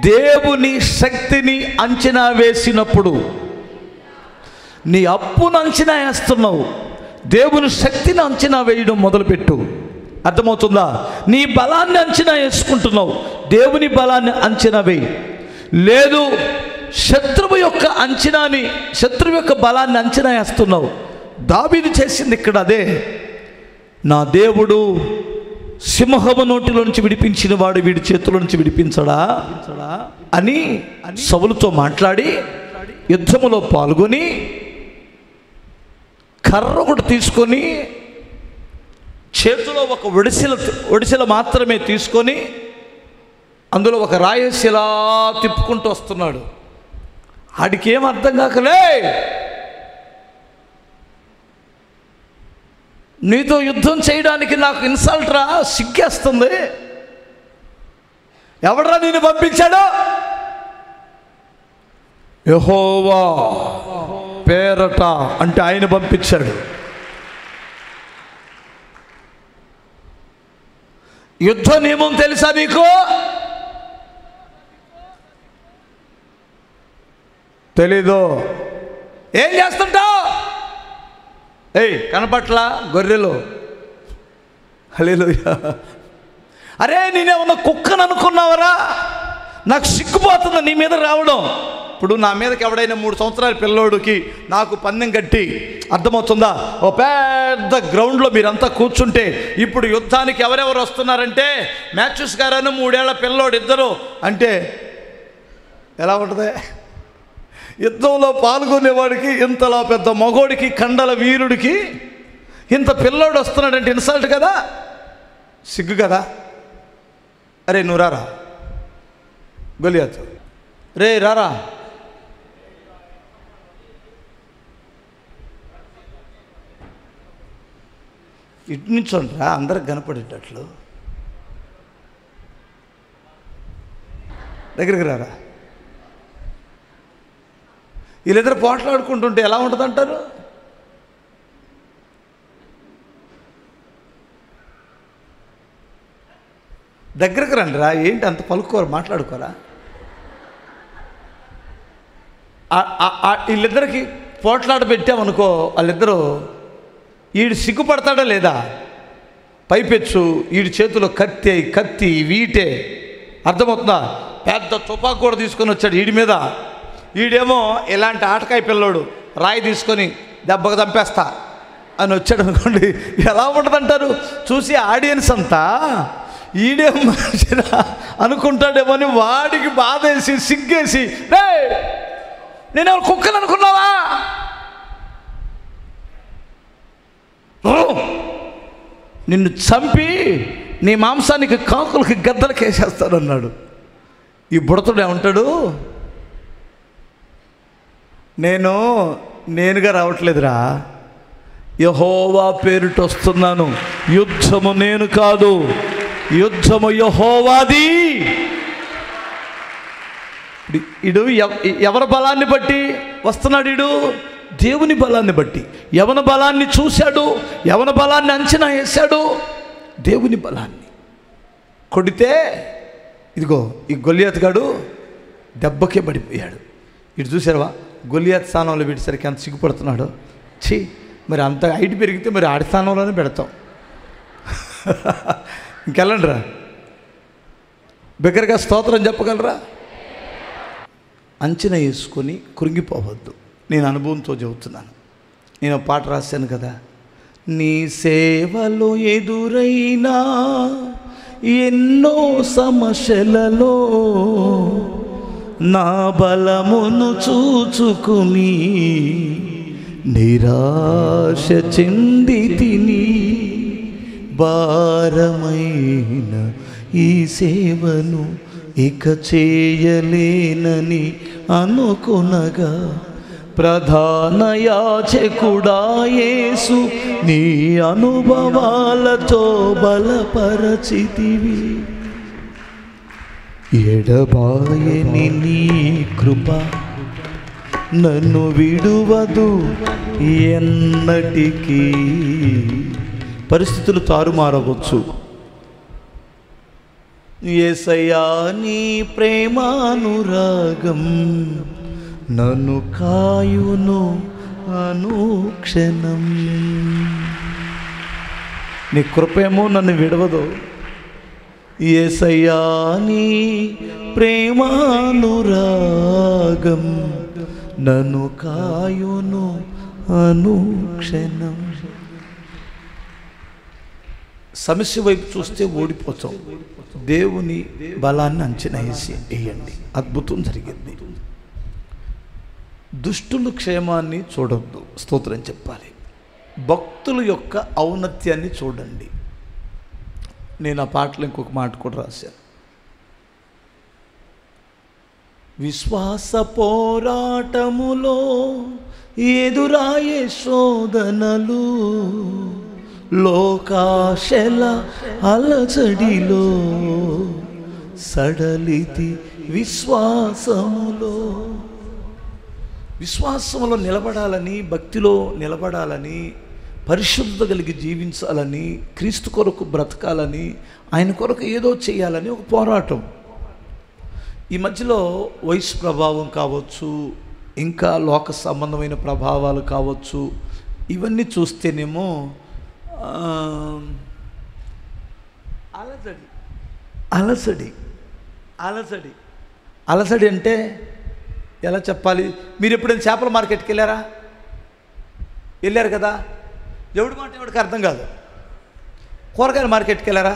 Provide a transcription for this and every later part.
దేవుని శక్తిని అంచనా వేసినప్పుడు నీ అప్పును అంచనా వేస్తున్నావు దేవుని శక్తిని అంచనా వేయడం మొదలుపెట్టు అర్థమవుతుందా నీ బలాన్ని అంచనా వేసుకుంటున్నావు దేవుని బలాన్ని అంచనా వేయి లేదు శత్రువు యొక్క అంచనాని శత్రువు యొక్క బలాన్ని అంచనా వేస్తున్నావు దాబీదు చేసింది ఇక్కడ అదే నా దేవుడు సింహము నోటిలో నుంచి విడిపించిన వాడు వీడి చేతిలో నుంచి విడిపించడా అని సవులతో మాట్లాడి యుద్ధములో పాల్గొని కర్ర ఒకటి తీసుకొని చేతిలో ఒక ఒడిసెల ఒడిసెల మాత్రమే తీసుకొని అందులో ఒక రాయశిలా తిప్పుకుంటూ వస్తున్నాడు ఆడికి ఏం అర్థం కాకలే నీతో యుద్ధం చేయడానికి నాకు ఇన్సల్ట్ రా సిగ్గేస్తుంది ఎవడరా నేను పంపించాడు యహోవా పేరట అంటే ఆయన పంపించాడు యుద్ధ నియమం తెలుసా నీకు తెలీదు ఏం చేస్తుంటావు ఏయ్ కనపట్ల గొర్రెలు హలేలుయా అరే నేనేమన్నా కుక్కను అనుకున్నావరా నాకు సిగ్గుపోతుంది నీ మీద రావడం ఇప్పుడు నా మీదకి ఎవడైనా మూడు సంవత్సరాల పిల్లోడికి నాకు పందెం కట్టి అర్థమవుతుందా ఓ పెద్ద గ్రౌండ్లో మీరంతా కూర్చుంటే ఇప్పుడు యుద్ధానికి ఎవరెవరు వస్తున్నారంటే మ్యాచెస్ గారను మూడేళ్ల పిల్లోడు ఇద్దరు అంటే ఎలా ఉంటుంది యుద్ధంలో పాల్గొనేవాడికి ఇంతలా పెద్ద మగోడికి కండల వీరుడికి ఇంత పిల్లోడు వస్తున్నాడంటే ఇన్సల్ట్ కదా సిగ్గు కదా అరే నువ్వు రారా గొలియాత్ రే రారా ఇటు నుంచోండిరా అందరికి కనపడేటట్లు దగ్గరికి రారా వీళ్ళిద్దరు పోట్లాడుకుంటుంటే ఎలా ఉంటుంది అంటారు దగ్గరకు రండి రా ఏంటి అంత పలుకోరు మాట్లాడుకోరా ఆ- ఆ- ఆ వీళ్ళిద్దరికి పోట్లాట పెట్టామనుకో వాళ్ళిద్దరూ ఈడు సిగ్గుపడతాడా లేదా పైపెచ్చు వీడి చేతిలో కత్తి కత్తి వీటే అర్థమవుతుందా పెద్ద తుపాకు కూడా తీసుకొని వచ్చాడు వీడి మీద వీడేమో ఇలాంటి ఆటకాయ పిల్లోడు రాయి తీసుకొని దెబ్బకు చంపేస్తా అని వచ్చాడు అనుకోండి ఎలా ఉంటుందంటారు చూసి ఆడియన్స్ అంతా ఈడేం మనిషిరా అనుకుంటాడేమో అని వాడికి బాధేసి సిగ్గేసి రే నేను కుక్కను అనుకున్నావా ఓ! నిన్ను చంపి నీ మాంసానికి కాకులకి గద్దలకి వేసేస్తానన్నాడు ఈ బుడతుడు ఏమంటాడు నేను నేనుగా రావట్లేదురా యహోవా పేరుట వస్తున్నాను యుద్ధము నేను కాదు యుద్ధము యహోవాది ఇడు- ఇడు ఎవ- ఎవరి బలాన్ని బట్టి వస్తున్నాడు ఇడు దేవుని బలాన్ని బట్టి యవన బలాన్ని చూశాడు యవన బలాన్ని అంచనా వేశాడు దేవుని బలాన్ని కొడితే ఇదిగో ఈ గొలియాత్ గాడు దెబ్బకే పడిపోయాడు ఇటు చూసావా గొలియాత్ స్థానంలో పెట్టేసరికి ఎంత సిగ్గుపడుతున్నాడు ఛీ మరి అంత హైట్ పెరిగితే మరి ఆడి స్థానంలోనే పెడతాం ఇంకెళ్ళండి రా బిగ్గరగా స్తోత్రం చెప్పగలరా అంచనా వేసుకొని కృంగిపోవద్దు నేను అనుభవంతో చెబుతున్నాను నేను ఒక పాట రాశాను కదా నీ సేవలో ఎదురైనా ఎన్నో సమస్యలలో నా బలమును చూచుకుని నిరాశ చెంది తిని భారమైన ఈ సేవను ఇక చేయలేనని అనుకునగా ప్రధాన యాచకుడా యేసు నీ అనుభవాలతో బలపరచితివి ఎడబాయని నీ కృప నన్ను విడువదు ఎన్నటికీ పరిస్థితులు తారుమారవచ్చు ఏసయ్యా నీ ప్రేమానురాగం నన్ను కాయును అనుక్షణం నీ కృపేమో నన్ను విడవదు ఏసయ్యా నీ ప్రేమానురాగం నన్ను కాయును అనుక్షణం సమస్య వైపు చూస్తే ఓడిపోతాం దేవుని బలాన్ని అంచనా వేసి వేయండి అద్భుతం జరిగింది దుష్టులు క్షేమాన్ని చూడొద్దు స్తోత్రం చెప్పాలి భక్తుల యొక్క ఔన్నత్యాన్ని చూడండి నేను ఆ పాటలో ఇంకొక మాట కూడా రాశాను విశ్వాస పోరాటములో ఎదురాయే శోధనలు లోకాశల అలజడిలో సడలితి విశ్వాసములో విశ్వాసంలో నిలబడాలని భక్తిలో నిలబడాలని పరిశుద్ధత కలిగి జీవించాలని క్రీస్తు కొరకు బ్రతకాలని ఆయన కొరకు ఏదో చేయాలని ఒక పోరాటం ఈ మధ్యలో వయసు ప్రభావం కావచ్చు ఇంకా లోక సంబంధమైన ప్రభావాలు కావచ్చు ఇవన్నీ చూస్తేనేమో ఆ, అలసడి అలసడి అలసడి అలసడి అంటే ఎలా చెప్పాలి మీరు ఎప్పుడైనా చేపల మార్కెట్కి వెళ్ళారా వెళ్ళారు కదా ఎవడి మాట ఎవడికి అర్థం కాదు కూరగాయల మార్కెట్కి వెళ్ళారా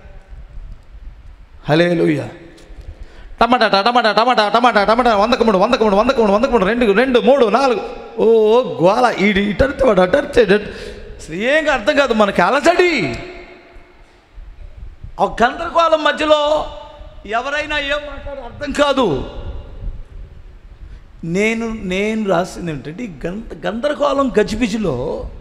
హలే టమాటా టమాటా టమాటా టమాటా టమాటా వందకు మూడు వందకు మూడు వందకు మూడు వందకు మూడు రెండు రెండు మూడు నాలుగు ఓ గోల ఈడు ఇటరితే వాడు అటరితే ఇటు- అసలు ఏం అర్థం కాదు మనకి అలసడి ఆ గందరగోళం మధ్యలో ఎవరైనా ఏం మాట్లాడో అర్థం కాదు నేను నేను రాసింది ఏంటంటే ఈ గంద గందరగోళం గజిబిజిలో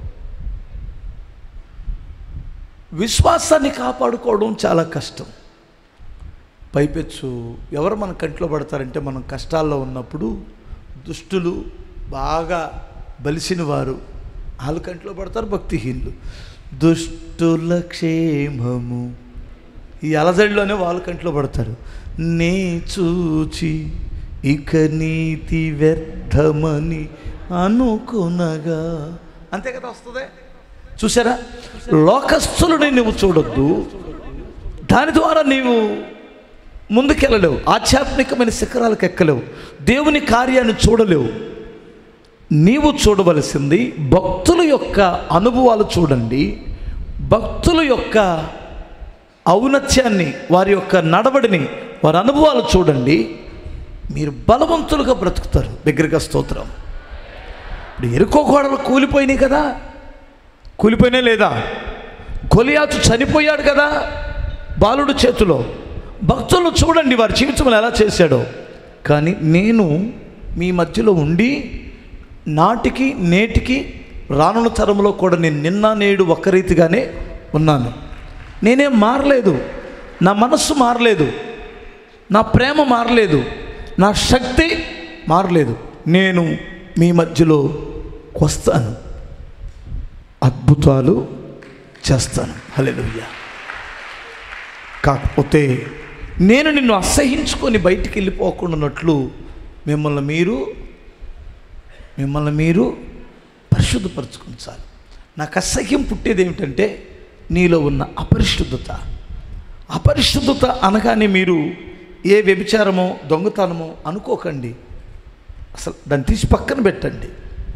విశ్వాసాన్ని కాపాడుకోవడం చాలా కష్టం పైపెచ్చు ఎవరు మన కంట్లో పడతారంటే మనం కష్టాల్లో ఉన్నప్పుడు దుష్టులు బాగా బలిసిన వారు వాళ్ళ కంట్లో పడతారు భక్తిహీనులు దుష్టుల క్షేమము ఈ అలజడిలోనే వాళ్ళ కంట్లో పడతారు నే చూచి ఇక నీతి వ్యర్థమని అనుకునగా అంతే కదా వస్తుంది చూసారా లోకస్తులని నువ్వు చూడొద్దు దాని ద్వారా నీవు ముందుకెళ్ళలేవు ఆధ్యాత్మికమైన శిఖరాలకు ఎక్కలేవు దేవుని కార్యాన్ని చూడలేవు నీవు చూడవలసింది భక్తుల యొక్క అనుభవాలు చూడండి భక్తుల యొక్క ఔన్నత్యాన్ని వారి యొక్క నడవడిని వారి అనుభవాలు చూడండి మీరు బలవంతులుగా బ్రతుకుతారు దగ్గరగా స్తోత్రం ఇప్పుడు ఎరుకో గోడలు కూలిపోయినాయి కదా కూలిపోయినా లేదా గొలియాతు చనిపోయాడు కదా బాలుడు చేతిలో భక్తులు చూడండి వారి జీవితంలో ఎలా చేశాడో కానీ నేను మీ మధ్యలో ఉండి నాటికి నేటికి రానున్న తరంలో కూడా నేను నిన్న నేడు ఒక రీతిగానే ఉన్నాను నేనేం మారలేదు నా మనస్సు మారలేదు నా ప్రేమ మారలేదు నా శక్తి మారలేదు నేను మీ మధ్యలో వస్తాను అద్భుతాలు చేస్తాను హల్లెలూయా కాకపోతే నేను నిన్ను అసహించుకొని బయటికి వెళ్ళిపోకుండాన్నట్లు మిమ్మల్ని మీరు మిమ్మల్ని మీరు పరిశుద్ధపరచుకుంటాలి నాకు అసహ్యం పుట్టేది ఏమిటంటే నీలో ఉన్న అపరిశుద్ధత అపరిశుద్ధత అనగానే మీరు ఏ వ్యభిచారమో దొంగతనమో అనుకోకండి అసలు దాన్ని తీసి పక్కన పెట్టండి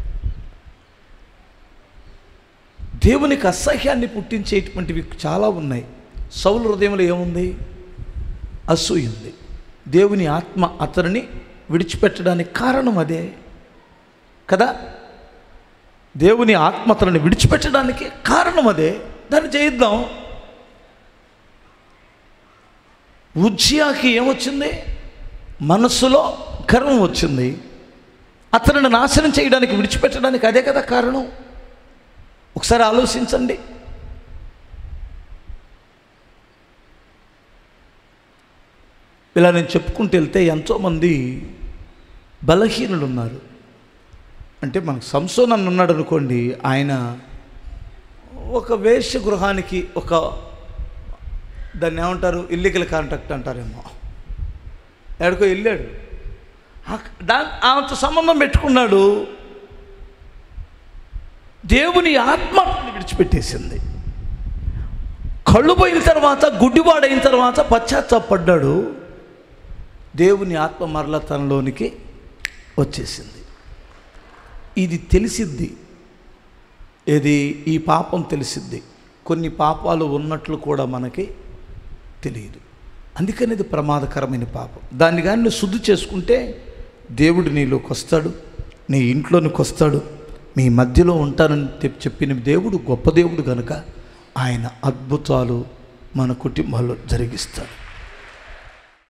దేవునికి అసహ్యాన్ని పుట్టించేటువంటివి చాలా ఉన్నాయి సౌలు హృదయంలో ఏముంది అసూయ ఉంది దేవుని ఆత్మ అతనిని విడిచిపెట్టడానికి కారణం అదే కదా దేవుని ఆత్మ అతనిని విడిచిపెట్టడానికి కారణం అదే దాన్ని చేయిద్దాం ఉజ్జియాకి ఏమొచ్చింది మనస్సులో గర్వం వచ్చింది అతనిని నాశనం చేయడానికి విడిచిపెట్టడానికి అదే కదా కారణం ఒకసారి ఆలోచించండి ఇలా నేను చెప్పుకుంటూ వెళ్తే ఎంతోమంది బలహీనులు ఉన్నారు అంటే మనకు సంసోన్ అని ఉన్నాడు అనుకోండి ఆయన ఒక వేశ్య గృహానికి ఒక దాన్ని ఏమంటారు ఇల్లీగల్ కాంటాక్ట్ అంటారేమో ఎక్కడికో వెళ్ళాడు ఆ- దా ఆమెతో సంబంధం పెట్టుకున్నాడు దేవుని ఆత్మ అతన్ని విడిచిపెట్టేసింది కళ్ళు పోయిన తర్వాత గుడ్డివాడైన తర్వాత పశ్చాత్తాపడ్డాడు దేవుని ఆత్మ మరల తనలోనికి వచ్చేసింది ఇది తెలిసిద్ది ఏది ఈ పాపం తెలిసిద్ది కొన్ని పాపాలు ఉన్నట్లు కూడా మనకి తెలియదు అందుకని ఇది ప్రమాదకరమైన పాపం దాన్ని కానీ నువ్వు శుద్ధి చేసుకుంటే దేవుడు నీలోకి వస్తాడు నీ ఇంట్లోనికి వస్తాడు మీ మధ్యలో ఉంటానని తెప్- చెప్పిన దేవుడు గొప్ప దేవుడు కనుక ఆయన అద్భుతాలు మన కుటుంబాల్లో జరిగిస్తాడు